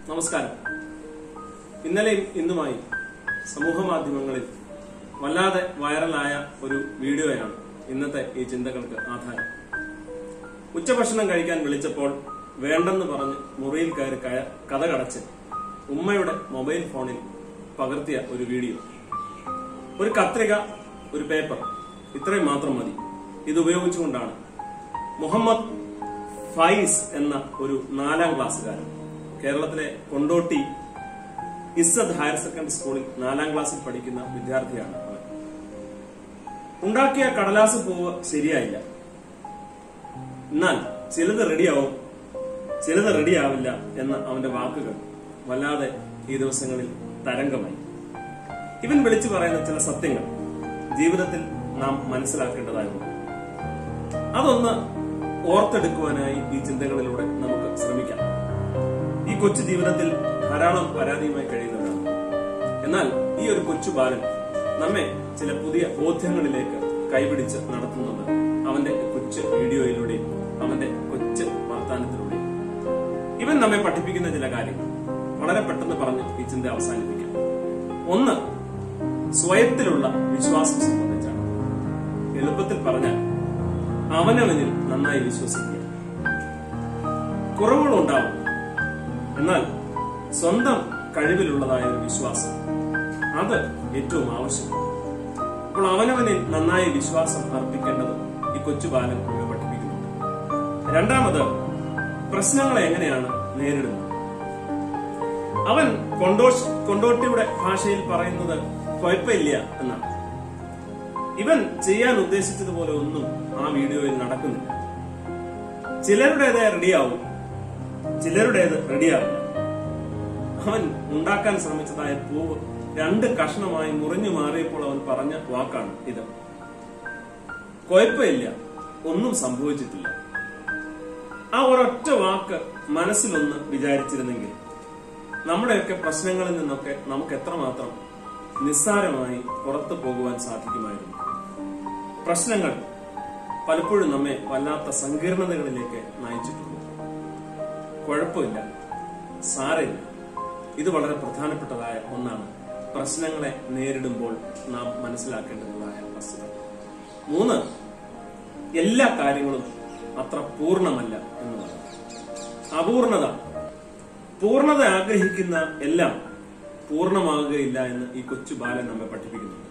നമസ്കാരം ഇന്നലെയും ഇന്നുമായി സമൂഹ മാധ്യമങ്ങളിൽ വല്ലാതെ വൈറലായ ഒരു വീഡിയോയാണ് ഇന്നത്തെ ഈ ചിന്തകൾക്ക് ആധാരം ഉച്ചഭക്ഷണം കഴിക്കാൻ വിളിച്ചപ്പോൾ വേണ്ടെന്ന് പറഞ്ഞ് മുറിയിൽ കയറി കയ- കഥ കടച്ച് ഉമ്മയുടെ മൊബൈൽ ഫോണിൽ പകർത്തിയ ഒരു വീഡിയോ ഒരു കത്രിക ഒരു പേപ്പർ ഇത്രയും മാത്രം മതി ഇത് ഉപയോഗിച്ചുകൊണ്ടാണ് മുഹമ്മദ് ഫൈസ് എന്ന ഒരു നാലാം ക്ലാസ്സുകാരൻ കേരളത്തിലെ കൊണ്ടോട്ടി ഇസദ് ഹയർ സെക്കൻഡറി സ്കൂളിൽ നാലാം ക്ലാസ്സിൽ പഠിക്കുന്ന വിദ്യാർത്ഥിയാണ് അവൻ ഉണ്ടാക്കിയ കടലാസ് പൂവ് ശരിയായില്ല എന്നാൽ ചിലത് റെഡിയാവും ചിലത് റെഡിയാവില്ല എന്ന അവന്റെ വാക്കുകൾ വല്ലാതെ ഈ ദിവസങ്ങളിൽ തരംഗമായി ഇവൻ വിളിച്ചു പറയുന്ന ചില സത്യങ്ങൾ ജീവിതത്തിൽ നാം മനസ്സിലാക്കേണ്ടതായിരുന്നു അതൊന്ന് ഓർത്തെടുക്കുവാനായി ഈ ചിന്തകളിലൂടെ നമുക്ക് ശ്രമിക്കാം ഈ കൊച്ചു ജീവിതത്തിൽ ധാരാളം പരാതിയുമായി കഴിയുന്നവരാണ് എന്നാൽ ഈ ഒരു കൊച്ചു ബാലൻ നമ്മെ ചില പുതിയ ബോധ്യങ്ങളിലേക്ക് കൈപിടിച്ച് നടത്തുന്നത് അവന്റെ കൊച്ചു വീഡിയോയിലൂടെയും അവന്റെ കൊച്ചു വർത്താനത്തിലൂടെയും ഇവൻ നമ്മെ പഠിപ്പിക്കുന്ന ചില കാര്യങ്ങൾ വളരെ പെട്ടെന്ന് പറഞ്ഞ് ഈ ചിന്ത അവസാനിപ്പിക്കാം ഒന്ന് സ്വയത്തിലുള്ള വിശ്വാസം സംബന്ധിച്ചാണ് എളുപ്പത്തിൽ പറഞ്ഞാൽ അവനവനിൽ നന്നായി വിശ്വസിക്കുക കുറവുകളുണ്ടാവും എന്നാൽ സ്വന്തം കഴിവിലുള്ളതായ ഒരു വിശ്വാസം അത് ഏറ്റവും ആവശ്യമാണ് അപ്പോൾ അവനവനിൽ നന്നായി വിശ്വാസം അർപ്പിക്കേണ്ടത് ഈ കൊച്ചു ബാലൻ നമ്മെ പഠിപ്പിക്കുന്നുണ്ട് രണ്ടാമത് പ്രശ്നങ്ങളെ എങ്ങനെയാണ് നേരിടുന്നത് അവൻ കൊണ്ടോഷ് കൊണ്ടോട്ടിയുടെ ഭാഷയിൽ പറയുന്നത് കുഴപ്പമില്ല എന്നാണ് ഇവൻ ചെയ്യാൻ ഉദ്ദേശിച്ചതുപോലെ ഒന്നും ആ വീഡിയോയിൽ നടക്കുന്നില്ല ചിലരുടേത് റെഡിയാവും ചിലരുടേത് റെഡിയാവില്ല അവൻ ഉണ്ടാക്കാൻ ശ്രമിച്ചതായ പൂവ് രണ്ട് കഷ്ണമായി മുറിഞ്ഞു മാറിയപ്പോൾ അവൻ പറഞ്ഞ വാക്കാണ് ഇത് കുഴപ്പമില്ല ഒന്നും സംഭവിച്ചിട്ടില്ല ആ ഒരൊറ്റ വാക്ക് മനസ്സിലൊന്ന് വിചാരിച്ചിരുന്നെങ്കിൽ നമ്മുടെയൊക്കെ പ്രശ്നങ്ങളിൽ നിന്നൊക്കെ നമുക്ക് എത്രമാത്രം നിസ്സാരമായി പുറത്തു പോകുവാൻ സാധിക്കുമായിരുന്നു പ്രശ്നങ്ങൾ പലപ്പോഴും നമ്മെ വല്ലാത്ത സങ്കീർണതകളിലേക്ക് നയിച്ചിട്ടുണ്ട് കുഴപ്പമില്ല സാരമില്ല ഇത് വളരെ പ്രധാനപ്പെട്ടതായ ഒന്നാണ് പ്രശ്നങ്ങളെ നേരിടുമ്പോൾ നാം മനസ്സിലാക്കേണ്ടതായ വസ്തുത മൂന്ന് എല്ലാ കാര്യങ്ങളും അത്ര പൂർണ്ണമല്ല എന്നുള്ളതാണ് അപൂർണത പൂർണ്ണത ആഗ്രഹിക്കുന്ന എല്ലാം പൂർണ്ണമാകുകയില്ല എന്ന് ഈ കൊച്ചു ബാലൻ നമ്മെ പഠിപ്പിക്കുന്നുണ്ട്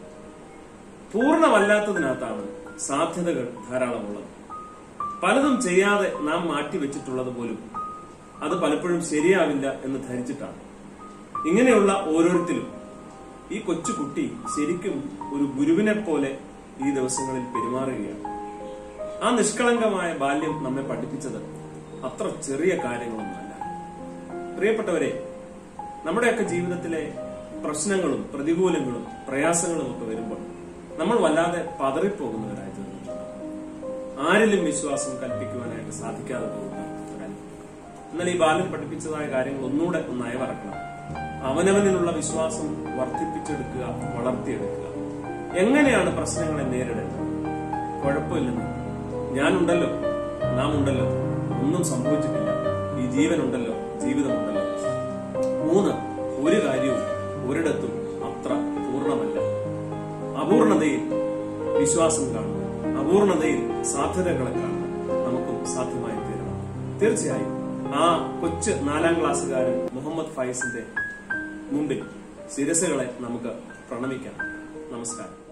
പൂർണ്ണമല്ലാത്തതിനകത്താണ് സാധ്യതകൾ ധാരാളമുള്ളത് പലതും ചെയ്യാതെ നാം മാറ്റിവെച്ചിട്ടുള്ളത് പോലും അത് പലപ്പോഴും ശരിയാവില്ല എന്ന് ധരിച്ചിട്ടാണ് ഇങ്ങനെയുള്ള ഓരോരുത്തരും ഈ കൊച്ചു കുട്ടി ശരിക്കും ഒരു ഗുരുവിനെ പോലെ ഈ ദിവസങ്ങളിൽ പെരുമാറുകയാണ് ആ നിഷ്കളങ്കമായ ബാല്യം നമ്മെ പഠിപ്പിച്ചത് അത്ര ചെറിയ കാര്യങ്ങളൊന്നുമല്ല പ്രിയപ്പെട്ടവരെ നമ്മുടെയൊക്കെ ജീവിതത്തിലെ പ്രശ്നങ്ങളും പ്രതികൂലങ്ങളും പ്രയാസങ്ങളും ഒക്കെ വരുമ്പോൾ നമ്മൾ വല്ലാതെ പതറിപ്പോകുന്നവരായി തീർന്നിട്ടുണ്ട് ആരിലും വിശ്വാസം കൽപ്പിക്കുവാനായിട്ട് സാധിക്കാതെ പോകുന്ന ഒരനുഭവം എന്നാൽ ഈ ബാലൻ പഠിപ്പിച്ചതായ കാര്യങ്ങൾ ഒന്നുകൂടെ ഒന്ന് അയവറക്കണം അവനവനിലുള്ള വിശ്വാസം വർദ്ധിപ്പിച്ചെടുക്കുക വളർത്തിയെടുക്കുക എങ്ങനെയാണ് പ്രശ്നങ്ങളെ നേരിടേണ്ടത് കുഴപ്പമില്ലെന്ന് ഞാനുണ്ടല്ലോ നാം ഉണ്ടല്ലോ ഒന്നും സംഭവിച്ചിട്ടില്ല ഈ ജീവനുണ്ടല്ലോ ജീവിതമുണ്ടല്ലോ മൂന്ന് ഒരു കാര്യവും ഒരിടത്തും അത്ര പൂർണ്ണമല്ല അപൂർണതയിൽ വിശ്വാസം കാണുന്നു അപൂർണതയിൽ സാധ്യതകളെ കാണുന്നു നമുക്കും സാധ്യമായി തീരണം തീർച്ചയായും ആ കൊച്ചു നാലാം ക്ലാസ്സുകാരൻ മുഹമ്മദ് ഫൈസിന്റെ മുമ്പിൽ ശിരസുകളെ നമുക്ക് പ്രണമിക്കാം നമസ്കാരം